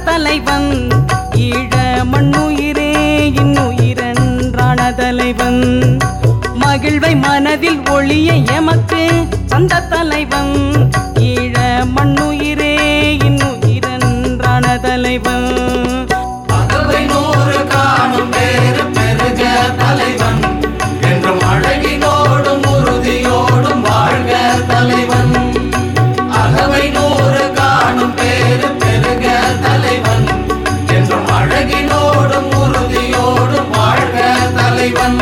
தலைவன் ஈழ மண்ணுயிரே இன்னுயிரன்றான தலைவன் மகிழ்வை மனதில் ஒளிய எமக்கு சந்த தலைவன் ஈழ மண்ணுயிரே இன்னுயிரன்றான தலைவன் பகவை நூறு காணும் பேரு பெருக தலைவன் என்றும் அழகினோடும் உறுதியோடும் வாழ்க தலைவன் அகவை நூறு காணும் பேரு பெருக தலைவன் என்றும் அழகினோடும் உறுதியோடும் வாழ்க தலைவன்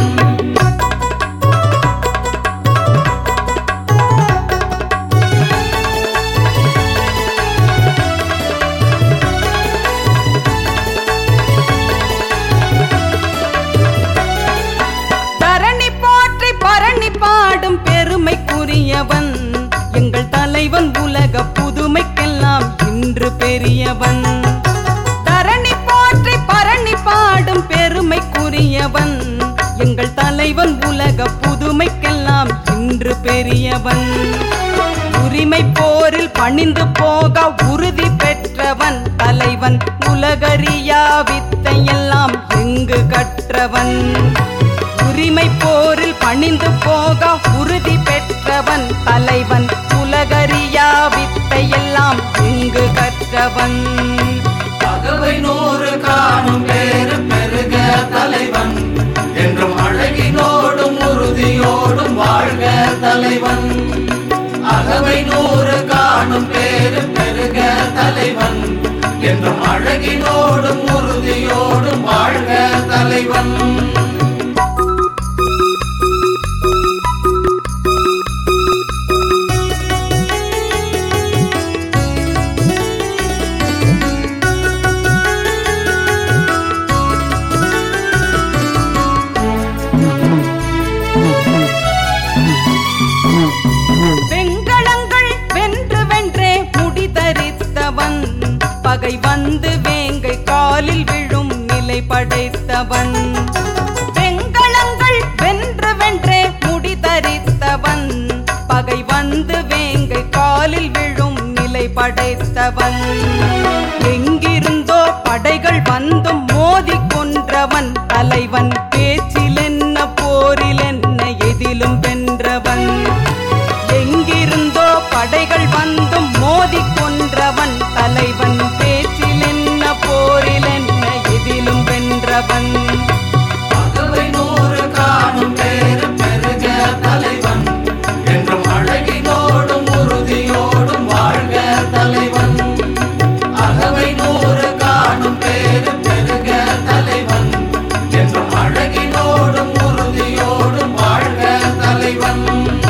தரணி போற்றி பரணி பாடும் பெருமைக்குரியவன் எங்கள் தலைவன் உலக புதுமைக்கெல்லாம் இன்று பெரியவன் தரணி போற்றி பரணி பாடும் பெருமைக்குரியவன் எங்கள் தலைவன் உலக புதுமைக்கெல்லாம் இன்று பெரியவன் உரிமை போரில் பணிந்து போக உறுதி பெற்றவன் தலைவன் உலகறியா வித்தையெல்லாம் எங்கு கற்றவன் உரிமை போரில் பணிந்து போக உறுதி பெற்றவன் தலைவன் உலகறியா வித்தையெல்லாம் எங்கு கற்றவன் பகவை நூறு காணும் பேரு பெருக தலைவன் என்றும் அழகினோடும் உறுதியோடும் வாழ்க தலைவன் அகவை நூறு காணும் பேரு பெருக தலைவன் என்றும் அழகினோடும் உறுதியோடும் வாழ்க தலைவன் வெண்கலங்கள் வென்று வென்றே முடிதரித்தவன் பகை வந்து வேங்கை காலில் விழும் நிலை படைத்தவன் வெண்கலங்கள் வென்று வென்றே முடிதரித்தவன் பகை வந்து வேங்கை காலில் விழும் நிலை படைத்தவன் எங்கிருந்தோ படைகள் வந்தும் மோதி கொன்றவன் தலைவன் பேச்சில் என்ன போரில் என்ன எதிலும் வென்றவன் எங்கிருந்தோ படைகள் வந்தும் மோதி கொன்றவன் தலைவன் பேச்சில் என்ன போரில் என்ன எதிலும் வென்றவன் பகவை நூறு காணும் பேரு பெருக தலைவன் என்றும் அழகினோடும் உறுதியோடும் வாழ்க தலைவன் அகவை நூறு காணும் பேரு பெருக தலைவன் என்றும் அழகினோடும் உறுதியோடும் வாழ்க தலைவன்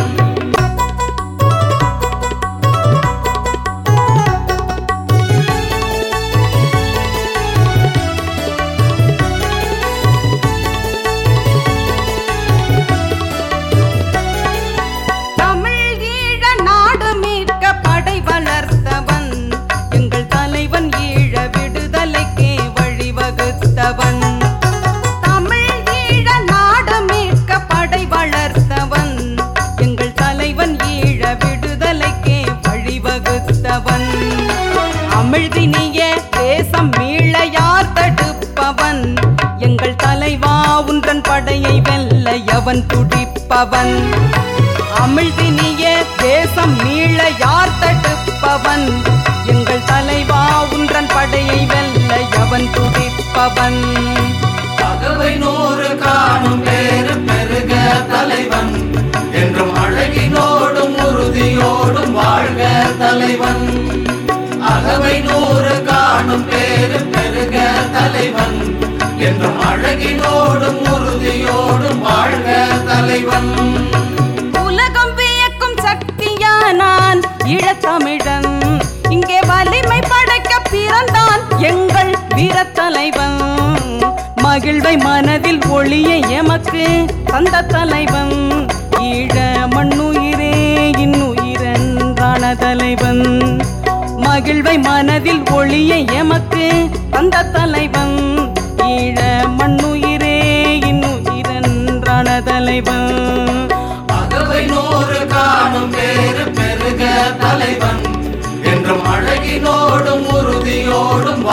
தமிழ் ஈழ நாடு மீட்க படை வளர்த்தவன் எங்கள் தலைவன் ஈழ விடுதலைக்கே வழிவகுத்தவன் தமிழ் ஈழ நாடு மீட்க படை வளர்த்தவன் எங்கள் தலைவன் ஈழ விடுதலைக்கே வழிவகுத்தவன் அமிழ்தினிய தேசம் மீள யார் தடுப்பவன் எங்கள் தலைவா உன்றன் படையை வெல்ல எவன் துடிப்பவன் அமிழ்தினிய தேசம் மீள யார் தடுப்பவன் எங்கள் தலைவா உன்றன் படையை வெல்ல எவன் துடிப்பவன் பகவை நூறு காணும் பேரு பெருக தலைவன் என்றும் அழகினோடும் உறுதியோடும் வாழ்க தலைவன் அகவை நூறு காணும் பேரு பெருக தலைவன் என்றும் அழகினோடும் உறுதியோடும் வாழ்க தலைவன் உலகம் வியக்கும் சக்தியானான் ஈழத்தமிழன் இங்கே வலிமை படைக்க பிறந்தான் எங்கள் வீரத்தலைவன் மகிழ்வை மனதில் ஒளிய எமக்கு தந்த தலைவன் ஈழ மண்ணுயிரே இன்னுயிரன்றான தலைவன் மகிழ்வை மனதில் ஒளிய எமக்கு தந்த தலைவன் ஈழ மண்ணுயிரே இன்னுயிரன்றான தலைவன் அகவை நூறு காணும் பேரு பெருக தலைவன் என்றும் அழகினோடும் உறுதியோடும்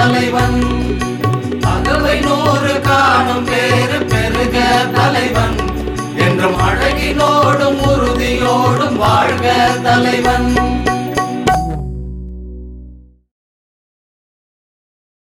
தலைவன்